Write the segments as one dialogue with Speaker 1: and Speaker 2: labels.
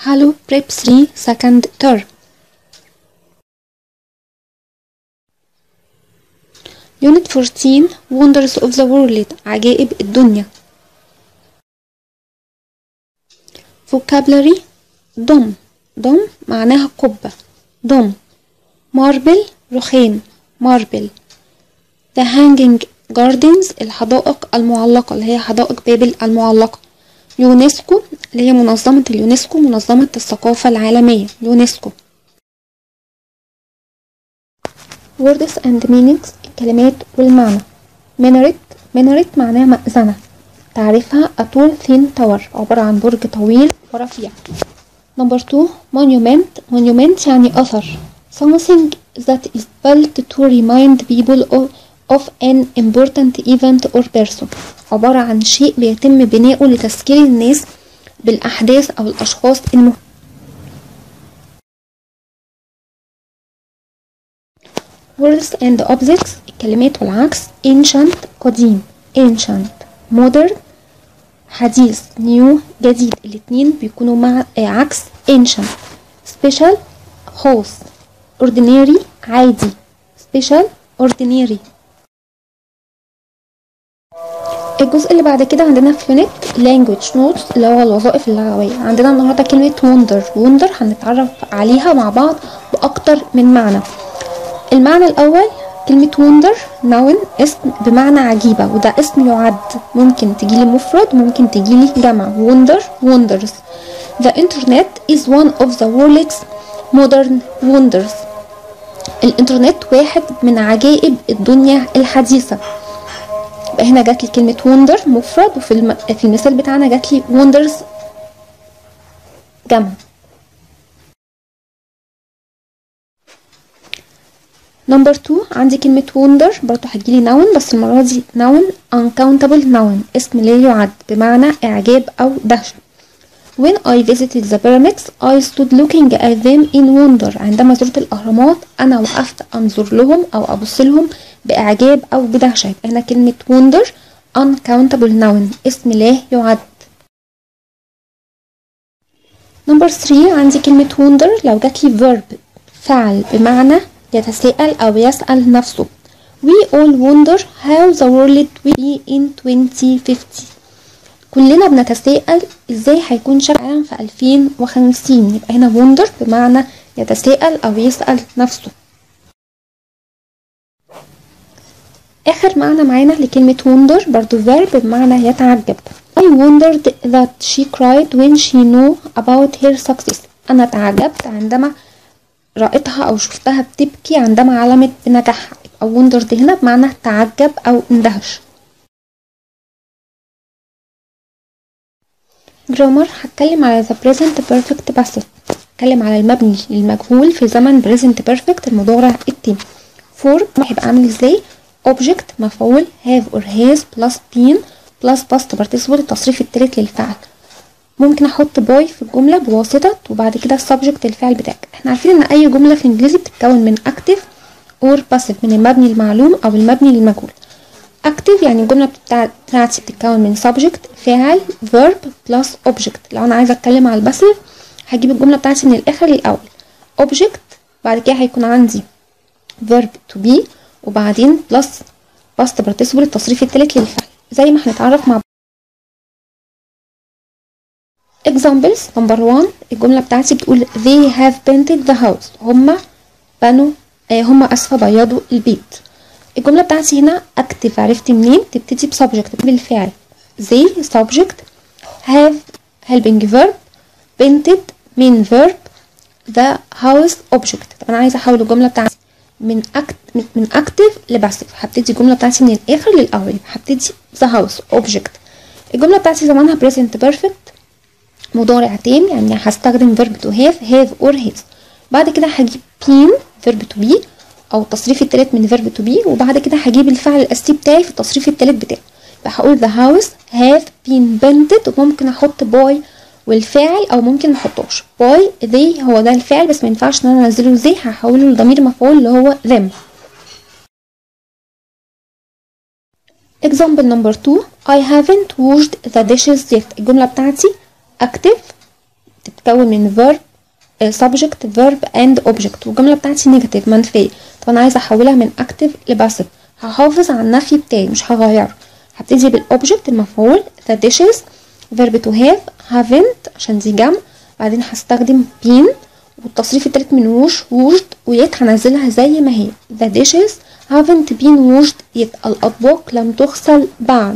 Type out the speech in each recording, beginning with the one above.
Speaker 1: Hello Prep 3 second term Unit 14 Wonders of the World عجائب الدنيا Vocabulary ضم ضم معناها قبة ضم ماربل رخام ماربل The Hanging Gardens الحدائق المعلقة اللي هي حدائق بابل المعلقة يونسكو اللي هي منظمة اليونسكو منظمة الثقافة العالمية يونسكو words and meanings الكلمات والمعنى minaret minaret معناها مأذنة تعرفها a tall thin tower عبارة عن برج طويل ورفيع number two monument monument يعني أثر something that is built to remind people of, of an important event or person عبارة عن شيء بيتم بناؤه لتذكير الناس بالأحداث أو الأشخاص المهمة words and objects الكلمات والعكس ancient قديم ancient modern حديث new جديد الاتنين بيكونوا مع آه عكس ancient special خاص ordinary عادي special ordinary الجزء اللي بعد كده عندنا في يونت language notes اللي هو الوظائف اللغوية عندنا النهاردة كلمة wonder wonder هنتعرف عليها مع بعض بأكتر من معنى المعنى الأول كلمة wonder noun اسم بمعنى عجيبة وده اسم يعد ممكن تجيلي مفرد ممكن تجيلي جمع wonder wonders The internet is one of the world's modern wonders الانترنت واحد من عجائب الدنيا الحديثة يبقى هنا جات لي كلمة wonder مفرد وفي الم... في المثال بتاعنا جات لي wonders جمع نمبر 2 عندي كلمة wonder برضو هتجيلي noun بس المرة دي noun uncountable noun اسم لا يعد بمعنى إعجاب أو دهشة When I visited the pyramids I stood looking at them in wonder عندما زرت الأهرامات أنا وقفت أنظر لهم أو أبص لهم بإعجاب أو بدهشة يبقى هنا كلمة wonder uncountable noun اسم لا يعد نمبر 3 عندي كلمة wonder لو جاتلي verb فعل بمعنى يتساءل أو يسأل نفسه We all wonder how the world will be in 2050 كلنا بنتساءل ازاي هيكون شكل العالم في 2050 يبقى هنا wonder بمعنى يتساءل أو يسأل نفسه آخر معنى معانا لكلمة wonder برضو verb بمعنى يتعجب I wondered that she cried when she knew about her success أنا تعجبت عندما رأيتها أو شفتها بتبكي عندما علمت بنجاحها يبقى wondered هنا بمعنى تعجب أو اندهش جرامر هتكلم على the present perfect passive هتكلم على المبني المجهول في زمن present perfect المضارع التام form هيبقى عامل ازاي object مفعول have or has plus been plus past participle التصريف التالت للفعل ممكن احط باي في الجمله بواسطه وبعد كده السبجكت الفعل بتاعك احنا عارفين ان اي جمله في الانجليزي بتتكون من active or passive من المبني المعلوم او المبني للمجهول active يعني الجمله بتاعتي بتتكون من subject فاعل verb plus object لو انا عايزه اتكلم على الباسيف هجيب الجمله بتاعتي من الاخر للاول object بعد كده هيكون عندي verb to be وبعدين plus past participle التصريف التالت للفعل زي ما هنتعرف مع examples number one الجملة بتاعتي بتقول they have painted the house هما بنوا آه هما اسفة بيضوا البيت الجملة بتاعتي هنا active عرفت منين تبتدي بسبجكت بالفعل they subject have helping verb painted main verb the house object طب انا عايزة احول الجملة بتاعتي من أكت من اكتف لباسيف هبتدي الجمله بتاعتي من الاخر للاول هبتدي ذا هاوس اوبجكت الجمله بتاعتي زمانها present perfect مضارع تام يعني هستخدم verb to have have or has بعد كده هجيب been verb to be او التصريف التالت من verb to be وبعد كده هجيب الفعل الاساسي بتاعي في التصريف التالت بتاعي فهقول the house have been painted وممكن احط by والفاعل او ممكن محطوش باي they هو ده الفعل بس ما ينفعش ان انا انزله زي هحوله لضمير مفعول اللي هو them example number two I haven't washed the dishes yet الجملة بتاعتي active بتتكون من verb آه، subject verb and object والجملة بتاعتي نيجاتيف منفية طب أنا عايزة أحولها من active لباسيف هحافظ على النفي بتاعي مش هغيره هبتدي بالobject المفعول the dishes verb to have haven't عشان دي جمع بعدين هستخدم been والتصريف التالت من وش وجد ويت هنزلها زي ما هي the dishes haven't been washed yet الأطباق لم تغسل بعد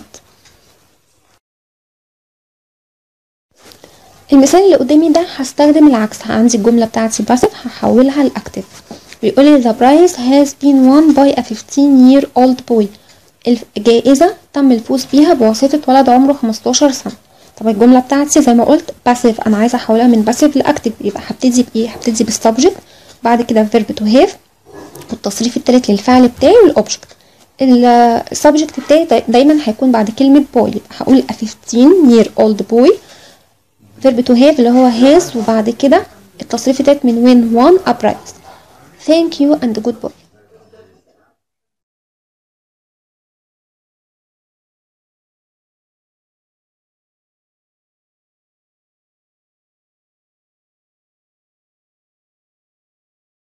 Speaker 1: المثال اللي قدامي ده هستخدم العكس عندي الجملة بتاعتي باسف هحولها لأكتف بيقولي the prize has been won by a 15 year old boy الجائزة تم الفوز بيها بواسطة ولد عمره 15 سنة طب الجملة بتاعتي زي ما قلت باسيف أنا عايزة أحولها من باسيف لأكتف يبقى هبتدي بإيه؟ هبتدي بالسبجكت بعد كده verb to have والتصريف التالت للفعل بتاعي والأوبجكت السبجكت بتاعي داي- دايما هيكون بعد كلمة boy يبقى هقول a 15 year old boy verb to have اللي هو has وبعد كده التصريف التالت من win won a prize thank you and goodbye